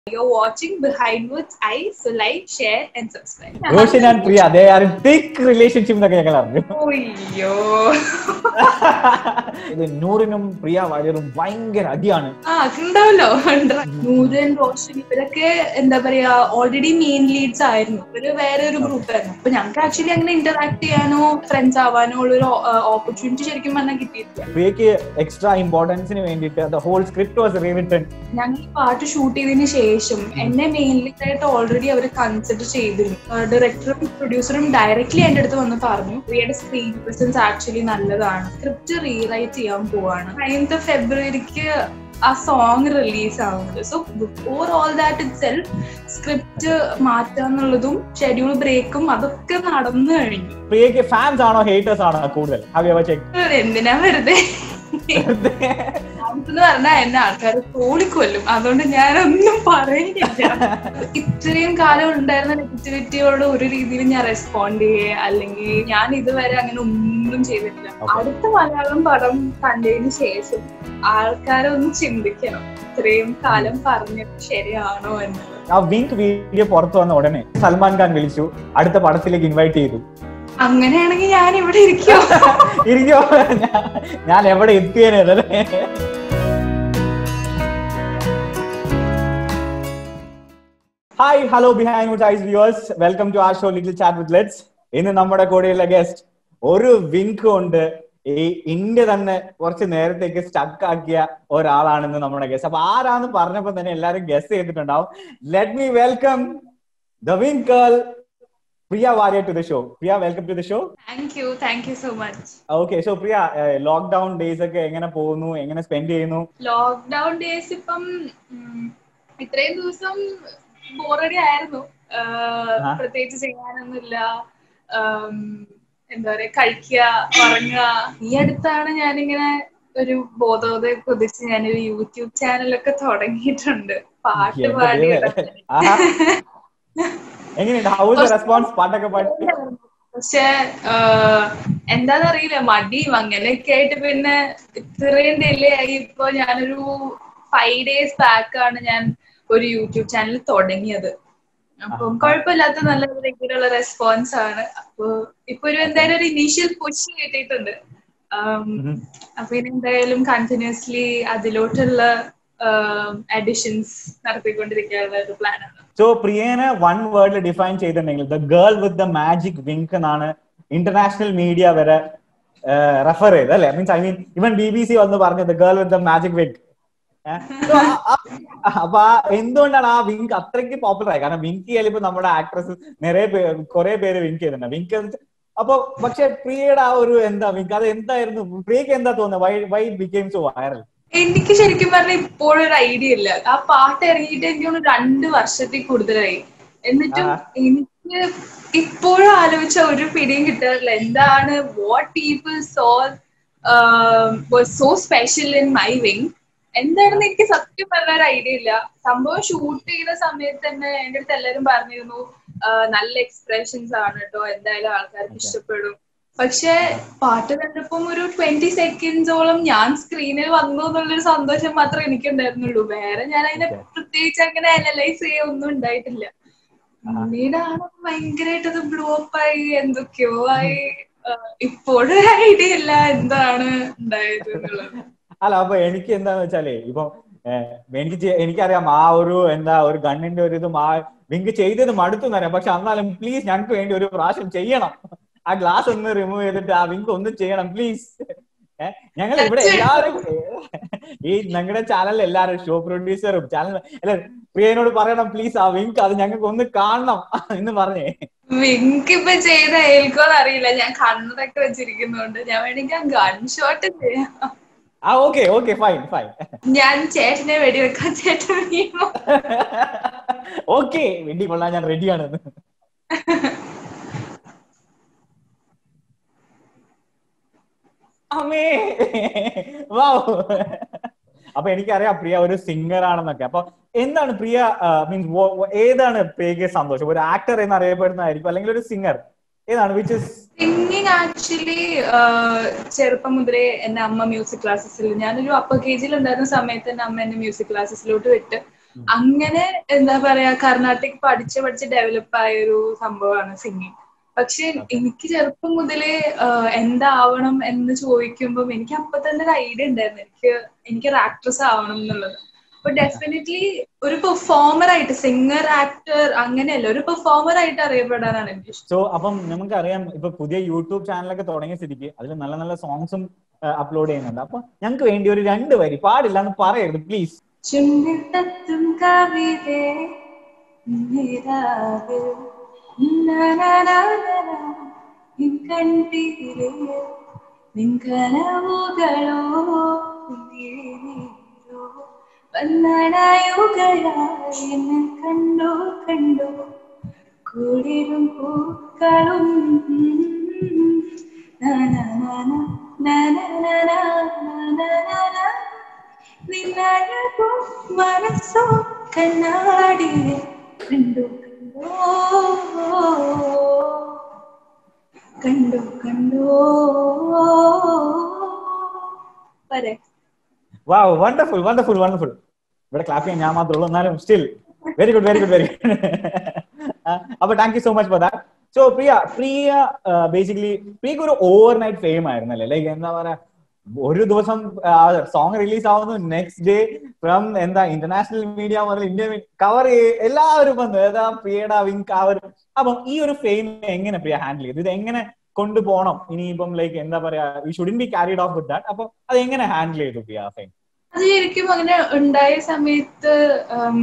You're watching Behind Woods Eyes, so like, share, and subscribe. Roshan and Priya they are in thick relationship എന്നൊക്കെ ഞങ്ങൾ അറിഞ്ഞു അയ്യോ ഇത് നൂറിനും പ്രിയ വാര്യറും ഭയങ്കര അടിയാണ് ആ ഉണ്ടാവല്ലോ നൂരൻ റോഷൻ ഇവരൊക്കെ എന്താ പറയാ ഓൾറെഡി മെയിൻ ലീഡ്സ് ആയിരുന്നു ഇവര് വേറെ ഒരു ഗ്രൂപ്പ് ആയിരുന്നു അപ്പൊ ഞങ്ങൾക്ക് ആക്ച്വലി അങ്ങനെ ഇന്ററാക്ട് ചെയ്യാനോ ഫ്രണ്ട്സ് ആവാനോ ഉള്ള ഒരു ഓപ്പർച്യൂണിറ്റി ശരിക്കും പറഞ്ഞാൽ കിട്ടിയിട്ടില്ല പ്രിയക്ക് എക്സ്ട്രാ ഇമ്പോർട്ടൻസിന് വേണ്ടിയിട്ട് the whole script was rewritten ഞങ്ങൾ ഈ പാട്ട് ഷൂട്ട് ചെയ്തതിന് ശേഷം എന്നെ മെയിൻ ലീഡ് ആയിട്ട് ഓൾറെഡി അവർ കൺസിഡർ ചെയ്തിരുന്നു ഡയറക്ടറും പ്രൊഡ്യൂസറും ഡയറക്ട്ലി എന്റെ അടുത്ത് വന്ന് പറഞ്ഞു പ്രിയയുടെ സ്ക്രീൻ പ്രസൻസ് ആക്ച്വലി നല്ലതാണ് സ്ക്രിപ്റ്റ് റീറൈറ്റ് ചെയ്യാൻ പോവാണ് നയൻത്ത് ഫെബ്രുവരിക്ക് ആ സോങ് റിലീസ് ആവുന്നത് so before all that itself script മാറ്റാന്നുള്ളതും ഷെഡ്യൂൾ ബ്രേക്കും അതൊക്കെ നടന്നു കഴിഞ്ഞു പ്രിയക്ക് ഫാൻസ് ആണോ ഹേറ്റേഴ്സ് ആണോ കൂടുതൽ ഹാവ് യു ചെക്ക് എന്തിനാ വെറുതെ എന്ന് പറഞ്ഞാൽ എന്നെ ആൾക്കാർ തോളിക്കൊല്ലും അതുകൊണ്ട് ഞാനൊന്നും പറയുന്നില്ല ഇത്രയും കാലം ഉണ്ടായിരുന്ന നെഗറ്റിവിറ്റിയോട് ഒരു രീതിയിൽ ഞാൻ റെസ്പോണ്ട് ചെയ്യേ അല്ലെങ്കിൽ ഞാൻ ഇതുവരെ അങ്ങനെ ഒന്നും ചെയ്തിട്ടില്ല അടുത്ത മലയാളം പടം കണ്ടതിന് ശേഷം ആൾക്കാരൊന്ന് ചിന്തിക്കണം ഇത്രയും കാലം പറഞ്ഞത് ശരിയാണോ എന്നുള്ളത് ആ വിങ്ക് വീഡിയോ പുറത്തു വന്ന ഉടനെ സൽമാൻ ഖാൻ വിളിച്ചു അടുത്ത പടത്തിലേക്ക് ഇൻവൈറ്റ് ചെയ്തു അങ്ങനെയാണെങ്കിൽ ഞാൻ ഇവിടെ ഇരിക്കോ ഇരിക്കോ ഞാൻ- ഞാൻ എവിടെ എത്തിയേനല്ലേ hi hello behind eyes viewers welcome to our show little chat with let's ഇന്ന് നമ്മുടെ കൂടെയുള്ള ഗസ്റ്റ് ഒരു വിങ്ക് കൊണ്ട് ഈ ഇന്ത്യ തന്നെ കുറച്ച് നേരത്തേക്ക് സ്റ്റക്ക് ആക്കിയ ഒരാളാണെന്ന് നമ്മുടെ ഗസ്റ്റ് അപ്പൊ ആരാന്ന് പറഞ്ഞപ്പോ തന്നെ എല്ലാരും ഗസ്റ്റ് ചെയ്തിട്ടുണ്ടാവും let me welcome the wink girl Priya Warrier to the show Priya welcome to the show thank you thank you so much okay so Priya lockdown days ഒക്കെ എങ്ങനെ പോകുന്നു എങ്ങനെ സ്പെൻഡ് ചെയ്യുന്നു ലോക്ക്ഡൌൺ ഡേയ്സ് ഇപ്പം ഉം, ഇത്രയും ദിവസം ബോറടി ആയിരുന്നു ആഹ് ആ. പ്രത്യേകിച്ച് ചെയ്യാനൊന്നുമില്ല ആം, എന്താ പറയാ കഴിക്കുക ഉറങ്ങുക ഈ അടുത്താണ് ഞാനിങ്ങനെ ഒരു ബോധോദയം കുതിച്ച് ഞാനൊരു യൂട്യൂബ് ചാനലൊക്കെ തുടങ്ങിയിട്ടുണ്ട് പാട്ട് എന്റെ പാടി ദൈവമേ. ആഹാ. എങ്ങനെയുണ്ട് ഹൗസ് റെസ്പോൺസ് പാട്ടൊക്കെ പാടി പക്ഷെ ആഹ്, എന്താന്നറിയില്ല മടിയും അങ്ങനെയൊക്കെ ആയിട്ട് പിന്നെ ഇത്രയും ഡിലേ ആയി ഇപ്പൊ ഞാനൊരു ഫൈവ് ഡേയ്സ് ബാക്ക് ആണ് ഞാൻ ഒരു യൂട്യൂബ് ചാനൽ തുടങ്ങിയത് അപ്പം കുഴപ്പമില്ലാത്ത നല്ല രീതിയിലുള്ള റെസ്പോൺസ് ആണ് അപ്പൊ ഇപ്പൊ ഒരു എന്തായാലും ഒരു ഇനീഷ്യൽ പുഷ് കിട്ടിയിട്ടുണ്ട് ആം, ഉം. അപ്പൊ ഇനി എന്തായാലും കണ്ടിന്യൂസ്ലി അതിലോട്ടുള്ള അഡിഷൻസ് നടത്തിക്കൊണ്ടിരിക്കാനുള്ള ഒരു പ്ലാനാണ് സോ പ്രിയനെ വൺ വേർഡിൽ ഡിഫൈൻ ചെയ്തിട്ടുണ്ടെങ്കിൽ the girl with the magic wink എന്നാണ് ഇന്റർനാഷണൽ മീഡിയ വരെ റെഫർ ചെയ്ത് അല്ലെ മീൻസ് ഐ മീൻ ഇവൻ ബി ബി സി വന്ന് പറഞ്ഞു the girl with the magic wink അപ്പൊ ആ എന്തുകൊണ്ടാണ് ആ വിങ്ക് അത്രയ്ക്ക് പോപ്പുലർ ആയി കാരണം വിങ്ക് ചെയ്യാൻ ഇപ്പൊ നമ്മുടെ ആക്ട്രസ് നിറയെ കുറെ പേര് വിങ്ക് ചെയ്തിട്ടുണ്ട് വിങ്ക് അപ്പൊ പക്ഷെ പ്രിയയുടെ ആ ഒരു എന്താ വിങ്ക് അത് എന്തായിരുന്നു പ്രിയക്ക് എന്താ തോന്നുന്നത് why why became so viral എനിക്ക് ശരിക്കും പറഞ്ഞാൽ ഇപ്പോഴും ഒരു ഐഡിയ ഇല്ല ആ പാട്ട് ഇറങ്ങിയിട്ട് എനിക്ക് തോന്നുന്നു രണ്ട് വർഷത്തിൽ കൂടുതലായി എന്നിട്ടും ആഹാ. എനിക്ക് ഇപ്പോഴും ആലോചിച്ച ഒരു പിടിയും കിട്ടാറില്ല എന്താണ് what people so so special in my wink എന്താണെന്ന് എനിക്ക് സത്യം പറഞ്ഞ ഒരു ഐഡിയ ഇല്ല സംഭവം ഷൂട്ട് ചെയ്ത സമയത്ത് തന്നെ എന്റെ അടുത്ത് എല്ലാരും പറഞ്ഞിരുന്നു ആ, നല്ല എക്സ്പ്രഷൻസ് ആണ് കേട്ടോ എന്തായാലും ആൾക്കാർക്ക് Okay. ഇഷ്ടപ്പെടും പക്ഷെ പാട്ട് കണ്ടപ്പം ഒരു ട്വന്റി സെക്കൻഡ്സോളം ഞാൻ സ്ക്രീനിൽ വന്നു എന്നുള്ളൊരു സന്തോഷം മാത്രമേ എനിക്ക് ഉണ്ടായിരുന്നുള്ളൂ വേറെ ഞാൻ അതിനെ Okay. പ്രത്യേകിച്ച് അങ്ങനെ അനലൈസ് ചെയ്യാൻ ഒന്നും ഉണ്ടായിട്ടില്ല ആഹാ. പിന്നീടാണ് ഭയങ്കരമായിട്ട് അത് ബ്ലൂ അപ്പ് ആയി എന്തൊക്കെയോ ആയി ആ, ഇപ്പോഴും ഐഡിയ ഇല്ല എന്താണ് ഉണ്ടായത് എന്നുള്ളത് അല്ല അപ്പൊ എനിക്ക് എന്താന്ന് വെച്ചാലേ ഇപ്പൊ ഏഹ്, എനിക്ക് ചെ- എനിക്കറിയാം ആ ഒരു എന്താ ഒരു ഗണ്ണിന്റെ ഒരു ഇതും ആ വിങ്ക് ചെയ്തത് മടുത്തു എന്നറിയാം പക്ഷെ എന്നാലും പ്ലീസ് ഞങ്ങൾക്ക് വേണ്ടി ഒരു പ്രാവശ്യം ചെയ്യണം ആ ഗ്ലാസ് ഒന്ന് റിമൂവ് ചെയ്തിട്ട് ആ വിങ്ക് ഒന്ന് ചെയ്യണം പ്ലീസ് ഞങ്ങൾ ഇവിടെ എല്ലാവരും ഈ ഞങ്ങളുടെ ചാനലിൽ എല്ലാവരും ഷോ പ്രൊഡ്യൂസറും ചാനൽ അല്ല പ്രിയനോട് പറയണം പ്ലീസ് ആ വിങ്ക് അത് ഞങ്ങൾക്ക് ഒന്ന് കാണണം എന്ന് പറഞ്ഞേ വിങ്ക് ഇപ്പൊ ചെയ്ത ഏൽക്കോന്ന് അറിയില്ല ഞാൻ കണ്ണൊക്കെ വെച്ചിരിക്കുന്നോണ്ട് ഞാൻ വേണമെങ്കിൽ ഗൺ ഷോട്ട് ചെയ്യാം ആ ഓക്കെ ഓക്കെ ഫൈൻ ഫൈൻ ഞാൻ ചേട്ടനെ വെടിവെക്കാൻ ചേട്ടൻ വീണു ഓക്കെ വേണ്ടി കൊള്ളാൻ ഞാൻ റെഡിയാണ് അമ്മേ വാവ് അപ്പൊ എനിക്കറിയാം പ്രിയ ഒരു സിംഗർ ആണെന്നൊക്കെ അപ്പൊ എന്താണ് പ്രിയ മീൻസ് ഏതാണ് പ്രിയക്ക് സന്തോഷം ഒരു ആക്ടർ എന്ന് അറിയപ്പെടുന്നതായിരിക്കും അല്ലെങ്കിൽ ഒരു സിംഗർ ഏതാണ് വിച്ച് ഇസ് സിംഗിങ് ആക്ച്വലി ചെറുപ്പം മുതലേ എന്റെ അമ്മ മ്യൂസിക് ക്ലാസ്സസിൽ ഞാനൊരു അപ്പർ കെ ജിയിൽ ഉണ്ടായിരുന്ന സമയത്ത് എന്റെ അമ്മ എന്നെ മ്യൂസിക് ക്ലാസ്സസിലോട്ട് വിട്ട് അങ്ങനെ എന്താ പറയാ കർണാട്ടിക് പഠിച്ച് പഠിച്ച് ഡെവലപ്പ് ആയ ഒരു സംഭവമാണ് സിംഗിങ് പക്ഷെ എനിക്ക് ചെറുപ്പം മുതലേ ആഹ്, എന്താവണം എന്ന് ചോദിക്കുമ്പോൾ എനിക്ക് അപ്പൊ തന്നെ ഒരു ഐഡിയ ഉണ്ടായിരുന്നു എനിക്ക് എനിക്കൊരു ആക്ട്രസ് ആവണം എന്നുള്ളത് അപ്പൊ ഡെഫിനറ്റ്ലി ഒരു പെർഫോമർ ആയിട്ട് സിംഗർ ആക്ടർ അങ്ങനെയല്ല ഒരു പെർഫോമർ ആയിട്ട് അറിയപ്പെടാനാണ് എനിക്ക് ഇഷ്ടം സോ അപ്പം നമുക്കറിയാം ഇപ്പൊ പുതിയ യൂട്യൂബ് ചാനലൊക്കെ തുടങ്ങിയ സ്ഥിതിക്ക് അതിൽ നല്ല നല്ല സോങ്സും അപ്ലോഡ് ചെയ്യുന്നുണ്ട് അപ്പൊ ഞങ്ങൾക്ക് വേണ്ടി ഒരു രണ്ട് വരി പാടില്ല എന്ന് പറയരുത് പ്ലീസ് ചുണ്ടിൽ തത്തും കവിതേ നിരാവിൽ നനനനനന, നിൻ കൺപീലിൽ നിൻ കനവുകളോ നീരോ വന്നണയുകയായി എന്നെ കണ്ടു കണ്ടു കുളിരും പൂക്കളും നനനന, നനനന, നനനന. നിന്നഴകോ മനസ്സോ കണ്ണാടിയെ കണ്ടു കണ്ടു കണ്ടു കണ്ടു വരെ വാ വണ്ടർഫുൾ വണ്ടർഫുൾ വണ്ടർഫുൾ ഇവിടെ ക്ലാപ്പ് ചെയ്യാൻ ഞാൻ മാത്രമേ ഉള്ളൂ എന്നാലും still very good very good very good അപ്പൊ thank you so much for that so Priya Priya basically പ്രിയക്ക് ഒരു ഓവർ നൈറ്റ് ഫെയിം ആയിരുന്നല്ലേ ലൈക്ക് എന്താ പറയാ ഒരു ദിവസം സോങ് റിലീസ് ആവുന്നു നെക്സ്റ്റ് ഡേ ഫ്രം എന്താ ഇന്റർനാഷണൽ മീഡിയ മുതൽ ഇന്ത്യൻ കവർ എല്ലാവരും വന്നു ഏതാ പ്രിയയുടെ വിങ്ക് ആ ഒരു അപ്പം ഈ ഒരു ഫെയിം എങ്ങനെ പ്രിയ ഹാൻഡിൽ ചെയ്തു ഇത് എങ്ങനെ കൊണ്ടുപോകണം ഇനിയിപ്പം ലൈക്ക് എന്താ പറയാ you shouldn't be carried off with that അപ്പൊ അത് എങ്ങനെ ഹാൻഡിൽ ചെയ്തു പ്രിയ ഫെയിം അത് ശരിക്കും അങ്ങനെ ഉണ്ടായ സമയത്ത് ഉം,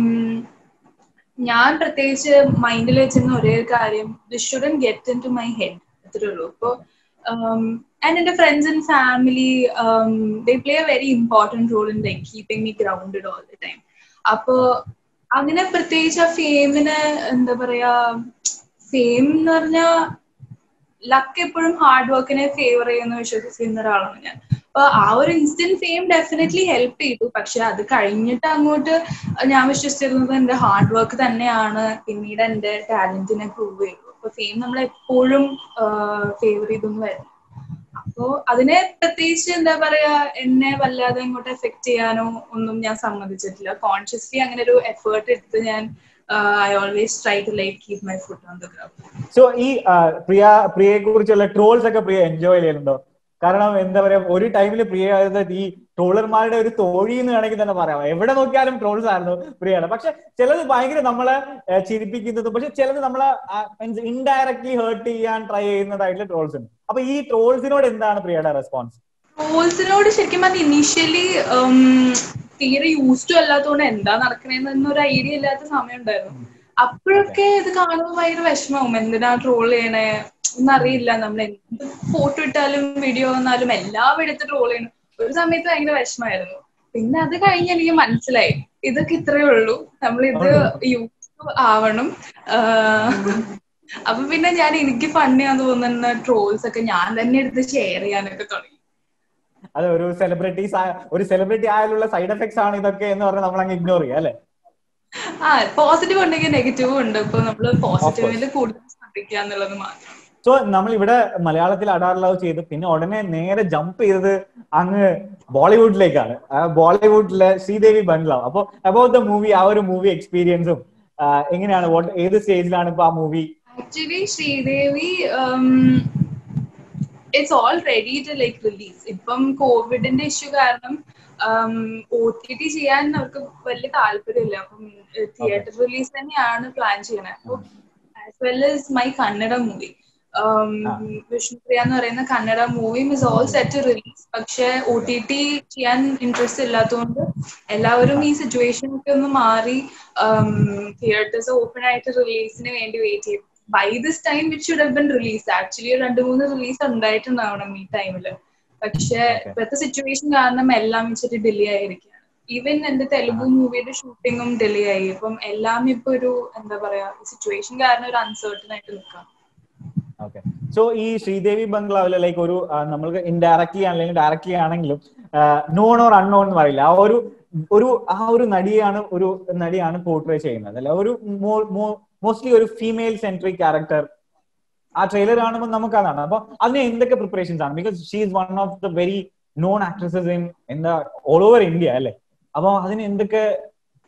ഞാൻ പ്രത്യേകിച്ച് മൈൻഡിൽ വെച്ചിരുന്ന ഒരേ ഒരു കാര്യം this shouldn't get into my head അത്രേ ഉള്ളൂ ഇപ്പൊ ആൻഡ് എന്റെ friends and family they play a very important role in like keeping me grounded all the time അപ്പോ അങ്ങനെ പ്രത്യേകിച്ച് ആ ഫെയിമിന് എന്താ പറയാ ഫെയിം എന്ന് പറഞ്ഞാൽ ലക്ക് എപ്പോഴും ഹാർഡ് വർക്കിനെ ഫേവർ ചെയ്യുന്ന വിശ്വസിക്കുന്ന ഒരാളാണ് ഞാൻ അപ്പൊ ആ ഒരു ഇൻസ്റ്റന്റ് ഫെയിം ഡെഫിനറ്റ്ലി ഹെൽപ്പ് ചെയ്തു പക്ഷെ അത് കഴിഞ്ഞിട്ട് അങ്ങോട്ട് ഞാൻ വിശ്വസിച്ചിരുന്നത് എന്റെ ഹാർഡ് വർക്ക് തന്നെയാണ് പിന്നീട് എന്റെ ടാലന്റിനെ പ്രൂവ് ചെയ്തു അപ്പൊ ഫെയിം നമ്മൾ എപ്പോഴും ഫേവർ ചെയ്തൊന്നും വരും അപ്പോ അതിനെ പ്രത്യേകിച്ച് എന്താ പറയാ എന്നെ വല്ലാതെ ഇങ്ങോട്ട് എഫക്ട് ചെയ്യാനോ ഒന്നും ഞാൻ സമ്മതിച്ചിട്ടില്ല കോൺഷ്യസ്ലി അങ്ങനെ ഒരു എഫേർട്ട് എടുത്ത് ഞാൻ I always try to like keep my foot on the ground so ഈ ആ, പ്രിയ പ്രിയയെ കുറിച്ചുള്ള ട്രോൾസ് ഒക്കെ പ്രിയ എൻജോയ് ചെയ്യുന്നുണ്ടോ കാരണം എന്താ പറയാ ഒരു ടൈമിൽ പ്രിയ ആയത് ഈ ട്രോളർമാരുടെ ഒരു തോഴി എന്ന് വേണമെങ്കിൽ തന്നെ പറയാം എവിടെ നോക്കിയാലും ട്രോൾസ് ആയിരുന്നു പ്രിയയുടെ പക്ഷെ ചിലത് ഭയങ്കര നമ്മളെ ആ, ചിരിപ്പിക്കുന്നതും പക്ഷെ ചിലത് നമ്മളെ ഇൻഡയറക്ട്ലി ഹേർട്ട് ചെയ്യാൻ ട്രൈ ചെയ്യുന്നതായിട്ടുള്ള ട്രോൾസ് ഉണ്ട് അപ്പൊ ഈ ട്രോൾസിനോട് എന്താണ് പ്രിയയുടെ റെസ്പോൺസ് റോൾസിനോട് ശരിക്കും പറഞ്ഞാൽ ഇനീഷ്യലി തീരെ യൂസ് ടു അല്ലാത്തതുകൊണ്ട് എന്താ നടക്കണേന്ന് ഒരു ഐഡിയ ഇല്ലാത്ത സമയം ഉണ്ടായിരുന്നു അപ്പോഴൊക്കെ ഇത് കാണുമ്പോൾ ഭയങ്കര വിഷമാവും എന്തിനാ ട്രോൾ ചെയ്യണേ ഒന്നറിയില്ല നമ്മൾ എന്ത് ഫോട്ടോ ഇട്ടാലും വീഡിയോ വന്നാലും എല്ലാം എടുത്ത് ട്രോൾ ചെയ്യണം ഒരു സമയത്ത് ഭയങ്കര വിഷമായിരുന്നു പിന്നെ അത് കഴിഞ്ഞ് എനിക്ക് മനസ്സിലായി ഇതൊക്കെ ഇത്രയേ ഉള്ളൂ നമ്മൾ ഇത് യൂസ് ആവണം ആഹ് അപ്പൊ പിന്നെ ഞാൻ എനിക്ക് ഫണ്ണിയാന്ന് തോന്നുന്ന ട്രോൾസ് ഒക്കെ ഞാൻ തന്നെ എടുത്ത് ഷെയർ ചെയ്യാനൊക്കെ തുടങ്ങി അത് ഒരു സെലിബ്രിറ്റീസ് ഒരു സെലിബ്രിറ്റി ആയാലുള്ള സൈഡ് എഫക്ട്സ് ആണ് ഇതൊക്കെ എന്ന് പറഞ്ഞാൽ നമ്മൾ അങ്ങ് ഇഗ്നോർ ചെയ്യുക അല്ലെ ആ പോസിറ്റീവ് ഉണ്ടെങ്കിൽ നെഗറ്റീവ് ഉണ്ട് ഇപ്പൊ നമ്മള് പോസിറ്റീവിൽ കൂടുതൽ ശ്രദ്ധിക്കുക എന്നുള്ളത് മാത്രം സോ നമ്മൾ ഇവിടെ മലയാളത്തിൽ അഡാർ ലവ് ചെയ്തു പിന്നെ ഉടനെ നേരെ ജമ്പ് ചെയ്തത് അങ്ങ് ബോളിവുഡിലേക്കാണ് ആ ബോളിവുഡിലെ ശ്രീദേവി ബംഗ്ലാവ് അപ്പൊ അബൌട്ട് ദ മൂവി ആ ഒരു മൂവി എക്സ്പീരിയൻസും എങ്ങനെയാണ് what- ഏത് സ്റ്റേജിലാണ് ഇപ്പൊ ആ movie actually Sridevi it's all ready to like release ഇപ്പം കോവിഡിന്റെ ഇഷ്യൂ കാരണം ഒ ടി ടി ചെയ്യാൻ അവർക്ക് വലിയ താല്പര്യമില്ല അപ്പം തിയേറ്റർ റിലീസ് തന്നെയാണ് പ്ലാൻ ചെയ്യണത് അപ്പോൾ as well as my Kannada movie Vishnupriya എന്ന് പറയുന്ന Kannada movie is all set to release പക്ഷെ ഒ ടി ടി ചെയ്യാൻ ഇൻട്രസ്റ്റ് ഇല്ലാത്തതുകൊണ്ട് എല്ലാവരും ഈ സിറ്റുവേഷൻ ഒക്കെ ഒന്ന് മാറി തിയേറ്റേഴ്സ് ഓപ്പൺ ആയിട്ട് റിലീസിന് വേണ്ടി വെയിറ്റ് ചെയ്യും by this time which should have been release actually രണ്ട് മൂന്ന് റിലീസ് ഉണ്ടായിട്ടുണ്ടാവണം ഈ ടൈമില് പക്ഷെ ഇപ്പോഴത്തെ സിറ്റുവേഷൻ കാരണം എല്ലാം വെച്ചിട്ട് ഡിലേ ആയിരിക്കുകയാണ് ഈവൻ എന്റെ തെലുഗു മൂവിയുടെ ഷൂട്ടിങ്ങും ഡിലേ ആയി ഇപ്പം എല്ലാം ഇപ്പൊ ഒരു എന്താ പറയാ സിറ്റുവേഷൻ കാരണം ഒരു അൺസർട്ടൺ ആയിട്ട് നിൽക്കാം ഓക്കെ സോ ഈ ശ്രീദേവി ബംഗ്ലാവില് ലൈക്ക് ഒരു ആ, നമ്മൾക്ക് ഇൻഡയറക്ട്ലി അല്ലെങ്കിൽ ഡയറക്ട്ലി ആണെങ്കിലും നോൺ ഓർ അൺനോൺ എന്ന് പറയില്ല ആ ഒരു ഒരു ആ ഒരു നടിയാണ് ഒരു നടിയാണ് പോർട്രേ ചെയ്യുന്നത് അല്ലെ ഒരു മോസ്റ്റ്ലി ഒരു ഫീമെയിൽ സെൻട്രിക് ക്യാരക്ടർ ആ ട്രെയിലർ കാണുമ്പോൾ നമുക്ക് അതാണ് അപ്പൊ അതിന് എന്തൊക്കെ പ്രിപ്പറേഷൻസ് ആണ് because she is one of the very known actresses in എന്താ ഓൾ ഓവർ ഇന്ത്യ അല്ലെ അപ്പൊ അതിന് എന്തൊക്കെ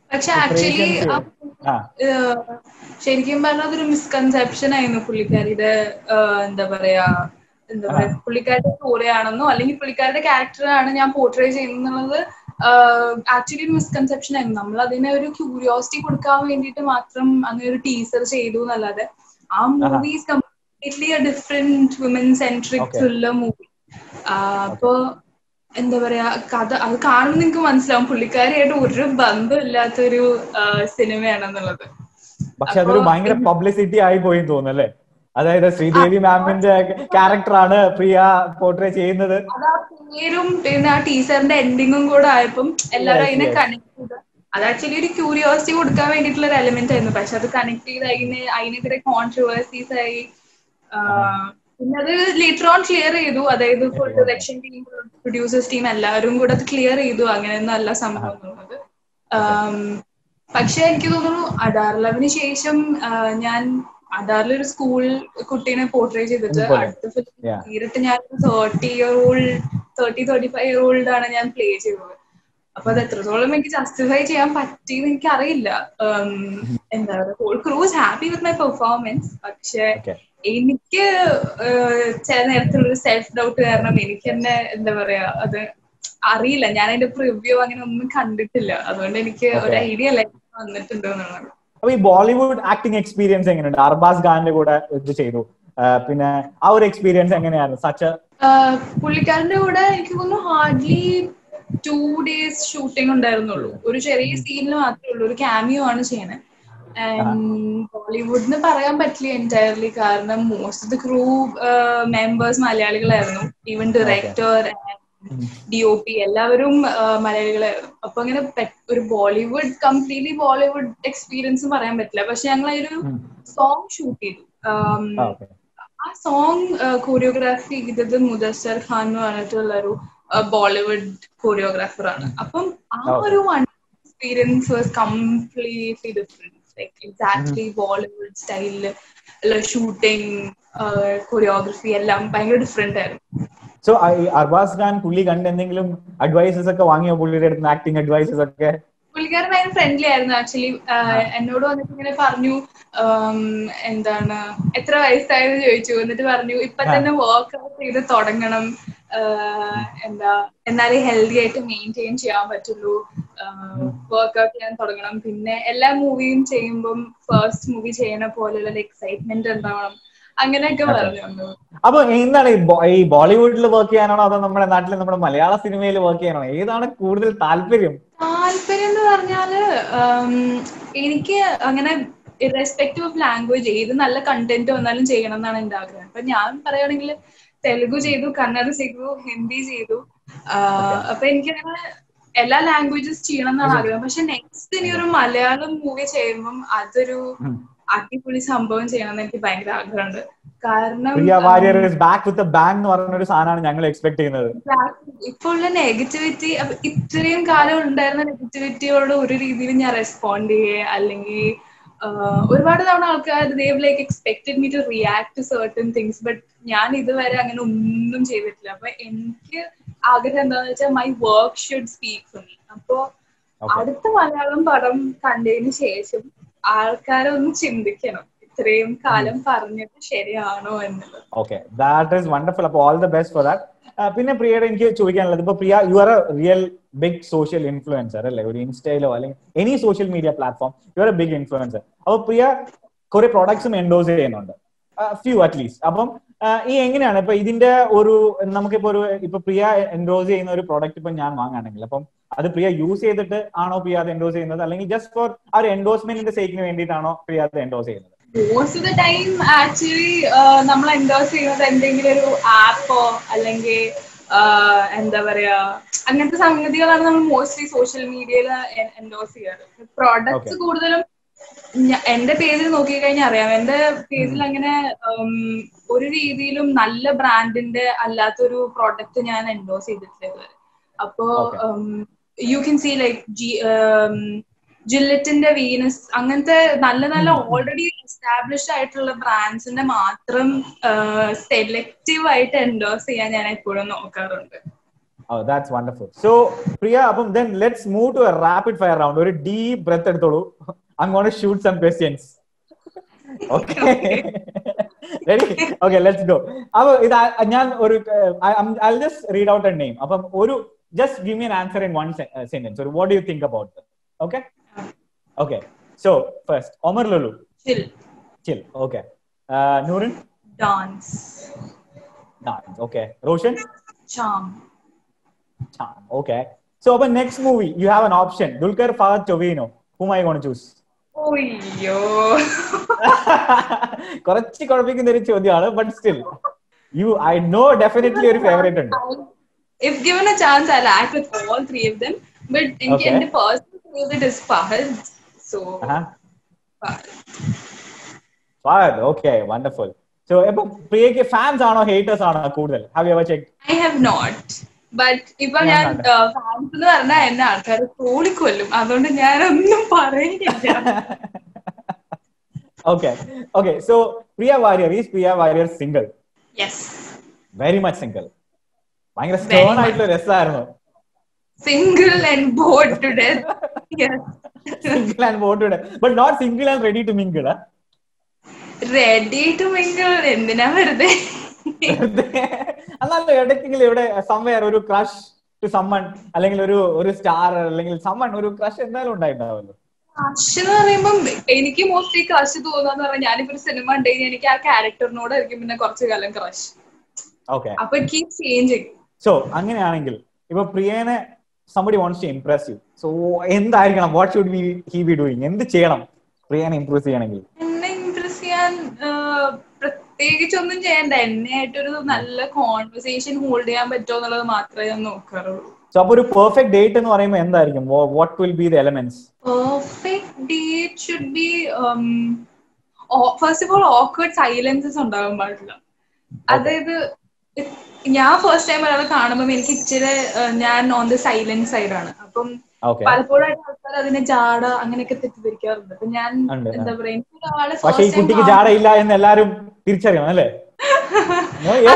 പക്ഷെ ആക്ച്വലി ആ ശരിക്കും പറഞ്ഞാൽ അതൊരു മിസ്കൺസെപ്ഷൻ ആയിരുന്നു പുള്ളിക്കാരിയുടെ ആഹ് എന്താ പറയാ എന്താ പറയാ പുള്ളിക്കാരുടെ സ്റ്റോറിയാണെന്നോ അല്ലെങ്കിൽ പുള്ളിക്കാരുടെ ക്യാരക്ടറാണ് ഞാൻ പോർട്രേ ചെയ്യുന്നത് ആക്ച്വലി ഒരു മിസ്കൺസെപ്ഷൻ ആയിരുന്നു നമ്മൾ അതിനെ ഒരു ക്യൂരിയോസിറ്റി കൊടുക്കാൻ വേണ്ടിയിട്ട് മാത്രം അങ്ങനെ ഒരു ടീസർ ചെയ്തു എന്നല്ലാതെ ആ movies completely different women centric Okay. Thriller movie അപ്പോ എന്താ പറയാ കഥ അത് കാണുമ്പോൾ നിങ്ങൾക്ക് മനസ്സിലാവും പുള്ളിക്കാരിയായിട്ട് ഒരു ബന്ധമില്ലാത്തൊരു സിനിമയാണെന്നുള്ളത് പക്ഷെ അതൊരു അപ്പൊ ഭയങ്കര പബ്ലിസിറ്റി ആയി പോയി തോന്നുന്നു അല്ലേ അതായത് ശ്രീദേവി മാമിന്റെ ക്യാരക്ടറാണ് പ്രിയ പോർട്രേ ചെയ്യുന്നത് അത് ആ പേരും പിന്നെ ആ ടീച്ചറിന്റെ എൻഡിങ്ങും കൂടെ ആയപ്പം എല്ലാവരും Yes, അതിനെ yes. കണക്ട് ചെയ്ത് അത് ആക്ച്വലി ഒരു ക്യൂരിയോസിറ്റി കൊടുക്കാൻ വേണ്ടിയിട്ടുള്ള ഒരു എലിമെന്റ് ആയിരുന്നു പക്ഷെ അത് കണക്ട് ചെയ്ത് അതിന് അതിനെതിരെ കോൺട്രവേഴ്സീസ് ആയി ആ, പിന്നെ അത് ലേറ്റർ ഓൺ ക്ലിയർ ചെയ്തു അതായത് full direction team producers team എല്ലാവരും കൂടെ അത് ക്ലിയർ ചെയ്തു അങ്ങനെയൊന്നും അല്ല സംഭവം എന്നുള്ളത് ആം, പക്ഷെ എനിക്ക് തോന്നുന്നു അഡാർ ലവിന് ശേഷം ആ, ഞാൻ അഡാറിൽ ഒരു സ്കൂൾ കുട്ടീനെ പോർട്രേ ചെയ്തിട്ട് പോലെ. അടുത്ത ഫിലിം Yeah. നേരിട്ട് ഞാൻ thirty year old thirty thirty five year old ആണ് ഞാൻ പ്ലേ ചെയ്തത് അപ്പൊ അത് എത്രത്തോളം എനിക്ക് ജസ്റ്റിഫൈ ചെയ്യാൻ പറ്റിയെന്ന് എനിക്ക് അറിയില്ല എന്താ പറയുക whole crew's happy with my performance പക്ഷെ Okay. എനിക്ക് ഏഹ്, ചില നേരത്തുള്ള ഒരു സെൽഫ് ഡൗട്ട് കാരണം എനിക്ക് തന്നെ എന്താ പറയാ അത് അറിയില്ല ഞാൻ അതിന്റെ പ്രിവ്യൂ അങ്ങനെ ഒന്നും കണ്ടിട്ടില്ല അതുകൊണ്ട് എനിക്ക് ഒരു Okay. ഐഡിയ അല്ല വന്നിട്ടുണ്ട് എന്നുള്ളത് അപ്പൊ ഈ ബോളിവുഡ് ആക്ടിംഗ് എക്സ്പീരിയൻസ് എങ്ങനെയുണ്ട് അർബാസ് ഖാന്റെ കൂടെ ഇത് ചെയ്തു ആ, പിന്നെ ആ ഒരു എക്സ്പീരിയൻസ് എങ്ങനെയാണ് സച്ച് ആഹ് പുള്ളിക്കാരന്റെ കൂടെ എനിക്ക് തോന്നുന്നു ഹാർഡ്ലി ടു ഡേയ്സ് ഷൂട്ടിംഗ് ഉണ്ടായിരുന്നുള്ളൂ ഒരു ചെറിയ സീനിൽ മാത്രമേ ഉള്ളൂ ഒരു ക്യാമിയോ ആണ് ചെയ്യണേ ബോളിവുഡിന് പറയാൻ പറ്റില്ല എൻറ്റയർലി കാരണം most of the crew members മലയാളികളായിരുന്നു even director D O P എല്ലാവരും ആഹ് മലയാളികളായിരുന്നു അപ്പൊ അങ്ങനെ പെ- ഒരു ബോളിവുഡ് കംപ്ലീറ്റ്ലി ബോളിവുഡ് എക്സ്പീരിയൻസ് പറയാൻ പറ്റില്ല പക്ഷെ ഞങ്ങൾ അതിലൊരു സോങ് ഷൂട്ട് ചെയ്തു ആം, ആ സോങ് കോറിയോഗ്രാഫി ചെയ്തത് മുദസ്സർ ഖാൻ എന്ന് പറഞ്ഞിട്ടുള്ള ഒരു ബോളിവുഡ് കോറിയോഗ്രാഫർ ആണ് അപ്പം ആ Okay. ഒരു one experience was completely different like exactly Bollywood സ്റ്റൈലില് ഷൂട്ടിംഗ് കൊറിയോഗ്രഫി എല്ലാം ഭയങ്കര ഡിഫറെന്റ് ആയിരുന്നു സോ ഈ അർബാസ് ഖാൻ പുള്ളി കണ്ട് എന്തെങ്കിലും അഡ്വൈസസ് ഒക്കെ വാങ്ങിയോ പുള്ളിയുടെ അടുത്ത് ആക്ടിങ് അഡ്വൈസസ് ഒക്കെ പുള്ളിക്കാരൻ ഭയങ്കര ഫ്രണ്ട്ലി ആയിരുന്നു ആക്ച്വലി എന്നോട് വന്നിട്ട് ഇങ്ങനെ പറഞ്ഞു ആം, എന്താണ് എത്ര വയസ്സായെന്ന് ചോദിച്ചു എന്നിട്ട് പറഞ്ഞു ഇപ്പൊ തന്നെ വർക്ക് ഔട്ട് ചെയ്ത് തുടങ്ങണം ആഹ്, എന്താ എന്നാലേ ഹെൽത്തി ആയിട്ട് മെയിൻറ്റെയിൻ ചെയ്യാൻ പറ്റുള്ളൂ വർക്ക് ഔട്ട് ചെയ്യാൻ തുടങ്ങണം പിന്നെ എല്ലാ മൂവിയും ചെയ്യുമ്പം ഫസ്റ്റ് മൂവി ചെയ്യണ പോലെയുള്ള എക്സൈറ്റ്മെന്റ് ഉണ്ടാവണം അങ്ങനെയൊക്കെ പറഞ്ഞു അന്ന്. അപ്പൊ എന്താണ് ഈ ബോ- ഈ ബോളിവുഡിൽ വർക്ക് ചെയ്യാനാണോ അതോ നമ്മുടെ നാട്ടിൽ നമ്മുടെ മലയാള സിനിമയിൽ വർക്ക് ചെയ്യാനാണോ ഏതാണ് കൂടുതൽ താല്പര്യം താല്പര്യം എന്ന് പറഞ്ഞാല് ഉം, എനിക്ക് അങ്ങനെ ഇറസ്പെക്റ്റീവ് ഓഫ് ലാംഗ്വേജ് ഏത് നല്ല കണ്ടന്റ് വന്നാലും ചെയ്യണം എന്നാണ് എന്റെ ആഗ്രഹം അപ്പൊ ഞാൻ പറയുകയാണെങ്കിൽ തെലുഗു ചെയ്തു കന്നഡ ചെയ്തു ഹിന്ദി ചെയ്തു ആഹ്, അപ്പൊ എനിക്ക് അങ്ങനെ എല്ലാ ലാംഗ്വേജസ് ചെയ്യണം എന്നാണ് ആഗ്രഹം പക്ഷെ നെക്സ്റ്റ് ഇനി ഒരു മലയാളം മൂവി ചെയ്യുമ്പം അതൊരു ഉം. അടിപൊളി സംഭവം ചെയ്യണം എന്ന് എനിക്ക് ഭയങ്കര ആഗ്രഹമുണ്ട് കാരണം Priya Warrier is back with bang എന്ന് പറയുന്ന ഒരു സാധനമാണ് ഞങ്ങൾ എക്സ്പെക്ട് ചെയ്യുന്നത് ഇപ്പൊ ഉള്ള നെഗറ്റിവിറ്റി ഇത്രയും കാലം ഉണ്ടായിരുന്ന നെഗറ്റിവിറ്റിയോട് ഒരു രീതിയിൽ ഞാൻ റെസ്പോണ്ട് ചെയ്യേ അല്ലെങ്കിൽ ആഹ്, ഒരുപാട് തവണ ആൾക്കാർ they've like expected me to react to certain things but ഞാൻ ഇതുവരെ അങ്ങനെ ഒന്നും ചെയ്തിട്ടില്ല അപ്പൊ എനിക്ക് ആഗ്രഹം എന്താന്ന് വെച്ചാൽ my work should speak for me അപ്പോ Okay. അടുത്ത മലയാളം പടം കണ്ടതിന് ശേഷം ആൾക്കാരൊന്ന് ചിന്തിക്കണം ഇത്രയും കാലം പറഞ്ഞത് ശരിയാണോ എന്നുള്ളത് ഓക്കെ ദാറ്റ് ഈസ് വണ്ടർഫുൾ അപ്പൊ all the best for that പിന്നെ പ്രിയയുടെ എനിക്ക് ചോദിക്കാനുള്ളത് ഇപ്പൊ Priya you are a real big social influencer അല്ലെ ഒരു ഇൻസ്റ്റയിലോ അല്ലെങ്കിൽ any social media platform you are a big influencer അപ്പൊ പ്രിയ കുറെ പ്രോഡക്ട്സും എൻഡോസ് ചെയ്യുന്നുണ്ട് ഫ്യൂ അറ്റ്ലീസ്റ്റ് അപ്പം ആ, ഈ എങ്ങനെയാണ് ഇപ്പൊ ഇതിന്റെ ഒരു നമുക്കിപ്പോ ഒരു ഇപ്പൊ പ്രിയ എൻഡോസ് ചെയ്യുന്ന ഒരു പ്രോഡക്റ്റ് ഇപ്പൊ ഞാൻ വാങ്ങുകയാണെങ്കിൽ അപ്പം അത് പ്രിയ യൂസ് ചെയ്തിട്ട് ആണോ പ്രിയ അത് എൻഡോസ് ചെയ്യുന്നത് അല്ലെങ്കിൽ ജസ്റ്റ് ഫോർ ആ ഒരു എൻഡോസ്മെന്റിന്റെ സേക്കിന് വേണ്ടിയിട്ടാണോ പ്രിയ അത് എൻഡോസ് ചെയ്യുന്നത് most of the time actually നമ്മൾ എൻഡോസ് ചെയ്യുന്നത് എന്തെങ്കിലും ഒരു ആപ്പോ അല്ലെങ്കിൽ എന്താ പറയാ അങ്ങനത്തെ സംഗതികളാണ് നമ്മൾ മോസ്റ്റ്ലി സോഷ്യൽ മീഡിയയിൽ എൻഡോസ് ചെയ്യാറ് പ്രോഡക്ട്സ് Okay. കൂടുതലും ഞ- എന്റെ പേജിൽ നോക്കിക്കഴിഞ്ഞാൽ അറിയാം എന്റെ പേജിൽ അങ്ങനെ ഉം, ഒരു രീതിയിലും നല്ല ബ്രാൻഡിന്റെ അല്ലാത്തൊരു പ്രോഡക്റ്റ് ഞാൻ എൻഡോസ് ചെയ്തിട്ടില്ല ഇതുവരെ അപ്പോ Okay. You can see like ജി ജില്ലറ്റിന്റെ വീനസ് അങ്ങനത്തെ നല്ല നല്ല ഓൾറെഡി എസ്റ്റാബ്ലിഷ്ഡ് ആയിട്ടുള്ള ബ്രാൻഡ്സിന്റെ മാത്രം സെലക്റ്റീവ് ആയിട്ട് എൻഡോസ് ചെയ്യാൻ ഞാൻ എപ്പോഴും നോക്കാറുണ്ട് Oh, that's wonderful. So, Priya, അപ്പം then let's move to a rapid fire round. ഒരു deep breath എടുത്തോളൂ. I'm going to shoot some questions. Okay. Ready? Okay, let's go. അപ്പൊ ഇത് ആ- ഞാൻ ഒരു I- I'm- I'll just read out a name. അപ്പം ഒരു just give me an answer in one se- uh, sentence. Or what do you think about it? Okay? Okay. So, first, Omar Lulu. Chill. Chill. Okay. Uh, Noorin? Dance. Dance. Okay. Roshan? Charm. Charm. Okay. So, upon next movie, you have an option. Dulkar, Fahad, Chovino. Whom are you going to choose? ഒയ്യോ കുറച്ച് കുഴപ്പിക്കുന്ന ഒരു ചോദ്യമാണ് but still you I know definitely ഒരു favourite ഉണ്ട് If given a chance, I'll act with all three of them. But in Okay. the personal favorite is Fahad. So, Fahad. Fahad okay wonderful so ഇപ്പൊ പ്രിയക്ക് fans ആണോ haters ആണോ കൂടുതൽ have you ever check I have not. But ഇപ്പൊ ഞാൻ fans എന്ന് പറഞ്ഞാൽ എന്നെ ആൾക്കാർ ട്രോളിക്കൊല്ലും അതുകൊണ്ട് ഞാനൊന്നും പറയുന്നില്ല okay okay so Priya Warrier is Priya Warrier single yes very much single ഭയങ്കര Very സ്റ്റേൺ much. ആയിട്ടുള്ള രസമായിരുന്നു single and bored to death yes single and vote but not single and ready to mingle ready to mingle എന്തിനാ വെറുതെ അല്ലല്ലോ ഇടയ്ക്കെങ്കിലും ഇവിടെ somewhere ഒരു crush to someone അല്ലെങ്കിൽ ഒരു ഒരു സ്റ്റാർ അല്ലെങ്കിൽ സമ്മൺ ഒരു ക്രഷ് എന്തായാലും ഉണ്ടായിട്ടുണ്ടാവുമല്ലോ ക്രഷ് എന്ന് പറയുമ്പം എനിക്ക് മോസ്റ്റ്ലി ക്രഷ് തോന്നാന്ന് പറഞ്ഞാൽ ഞാനിപ്പോ ഒരു സിനിമ ഉണ്ടെങ്കിൽ എനിക്ക് ആ ക്യാരക്ടറിനോട് ആയിരിക്കും പിന്നെ കുറച്ചു കാലം ക്രഷ് ഓക്കെ അപ്പൊ ഇറ്റ് കീപ് ചേഞ്ചിങ് സോ അങ്ങനെയാണെങ്കിൽ ഇപ്പൊ പ്രിയനെ somebody wants to impress you so എന്തായിരിക്കണം what should be he be doing എന്ത് ചെയ്യണം പ്രിയനെ ഇംപ്രസ് ചെയ്യണമെങ്കിൽ എന്നെ ഇംപ്രസ് ചെയ്യാൻ പ്രത്യേകിച്ച് ഒന്നും ചെയ്യണ്ട എന്നെ ആയിട്ടൊരു നല്ല കോൺവെർസേഷൻ ഹോൾഡ് ചെയ്യാൻ പറ്റുമോ എന്നുള്ളത് മാത്രമേ ഞാൻ നോക്കാറുള്ളൂ സോ അപ്പൊ ഒരു പെർഫെക്റ്റ് ഡേറ്റ് എന്ന് പറയുമ്പോൾ എന്തായിരിക്കും what will be the elements perfect date should be first of all awkward silences ഉണ്ടാകാൻ പാടില്ല അതായത് ഇ- ഞാൻ ഫസ്റ്റ് ടൈം ഒരാളെ കാണുമ്പോൾ എനിക്ക് ഇച്ചിരി ഏഹ്, ഞാൻ ഓൺ ദ സൈലന്റ് സൈഡാണ് അപ്പം ഓക്കെ പലപ്പോഴായിട്ട് ആൾക്കാർ അതിനെ ജാട അങ്ങനെയൊക്കെ തെറ്റിദ്ധരിക്കാറുണ്ട് അപ്പൊ ഞാൻ ഉണ്ട്, എന്താ പറയാ എനിക്ക് ഒരാളെ പക്ഷെ ഈ ഫസ്റ്റ് കുട്ടിക്ക് ജാടയില്ല എന്ന് എല്ലാരും തിരിച്ചറിയണം അല്ലേ No, yes.